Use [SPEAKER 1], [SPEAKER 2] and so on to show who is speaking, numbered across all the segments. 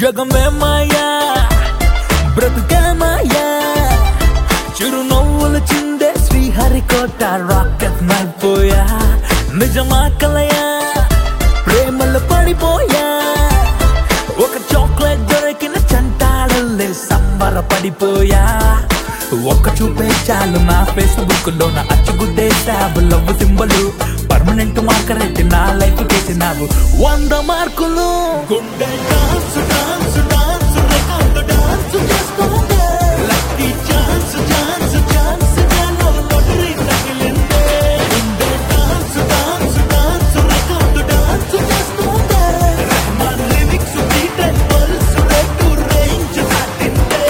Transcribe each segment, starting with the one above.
[SPEAKER 1] జగమే మాయా బ్రతుకే మాయా చిరునవ్వులు చిందే శ్రీహరికోట రాకెట్ నైపోయా నిజమా కలయా ప్రేమలు పడిపోయా ఒక చాక్లెట్ దొరికిన చంటాడల్లే సంబర పడిపోయా ఒక్క చూపే చాలు నా ఫేస్బుక్ లో నా అచ్చుగుడ్డేసావు లవ్ సింబల్ పర్మనెంట్ మార్కర్ ఎట్టి నా లైఫ్ చేసినావు వంద మార్కులు గుండె dance dance dance record dance చేస్తోంది లక్కీ ఛాన్స్ ఛాన్స్ ఛాన్స్ నాలో లాటరీ తగిలిందే గుండె dance dance dance record dance చేస్తోంది Rahman lyrics beat and pulse rate range దాటిందే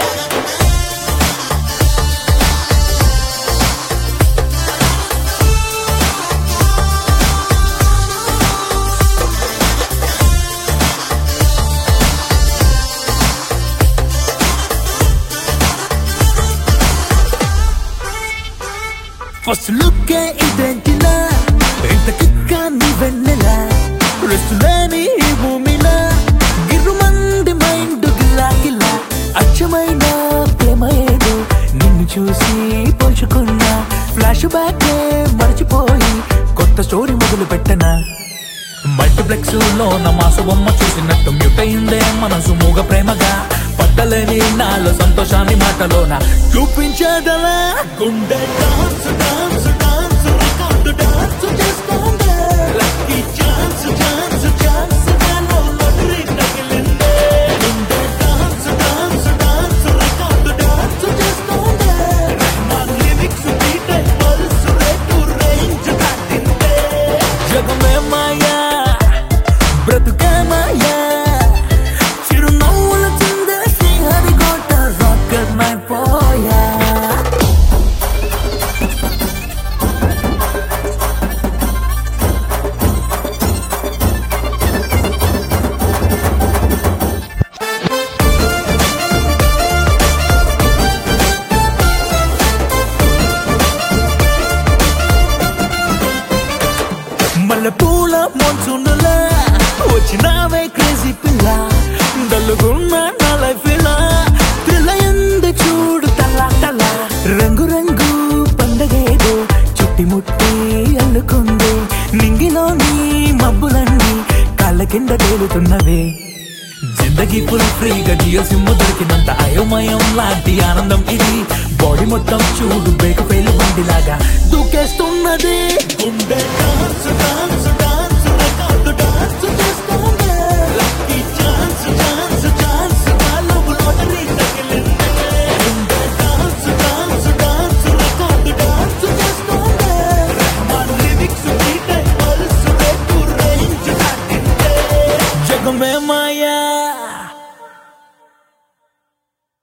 [SPEAKER 1] ఫస్ట్ లుక్ ఇదేంటిలా ఇంత కిక్క నీ వెన్నెలా రెస్ట్ లేని ఈ భూమిలా గిర్రుమంది మైండ్ గిల్లా గిల్లా అచ్చమైన ప్రేమ ఏదో నిన్ను చూసి పోల్చుకున్నా ఫ్లాష్ బ్యాక్ మర్చిపోయి కొత్త స్టోరీ మొదలు పెట్టనా మల్టీప్లెక్స్ లో నా మాసు బొమ్మ చూసినట్టు మ్యూట్ అయిందే మనసు మూగ ప్రేమగా పట్టలేని నాలో సంతోషాన్ని మాటలోన చూపించదలా గుండె dance dance dance record dance చేస్తోంది లక్కీ ఛాన్స్ ఛాన్స్ ఛాన్స్ నాలో లాటరీ తగిలిందే గుండె dance dance dance record dance చేస్తోంది Rahman lyrics beat and pulse rate range దాటిందే జగమే మాయా బ్రతుకే మాయా చిరునవ్వుల చిందే శ్రీహరికోట రాకెట్ మైపోయా మల్లెపూల మోన్సూనులా వచ్చినావే క్రేజీ పిల్ల డల్లుగున్న నా లైఫ్ ఇలా త్రిలయంది చూడు తలా తలా రంగు రంగు పండగేదో చుట్టి ముట్టి అల్లుకుంది నింగిలోని మబ్బులన్నీ కాళ్ళ కింద తేలుతున్నవే జిందగీ ఫుల్ ఫ్రీగా జియో సిమ్ దొరికినంత అయోమయం లాంటి ఆనందం ఇది బాడీ మొత్తం చూడు బ్రేక్ ఫెయిల్ బండిలాగా దూకేస్తున్నది గుండె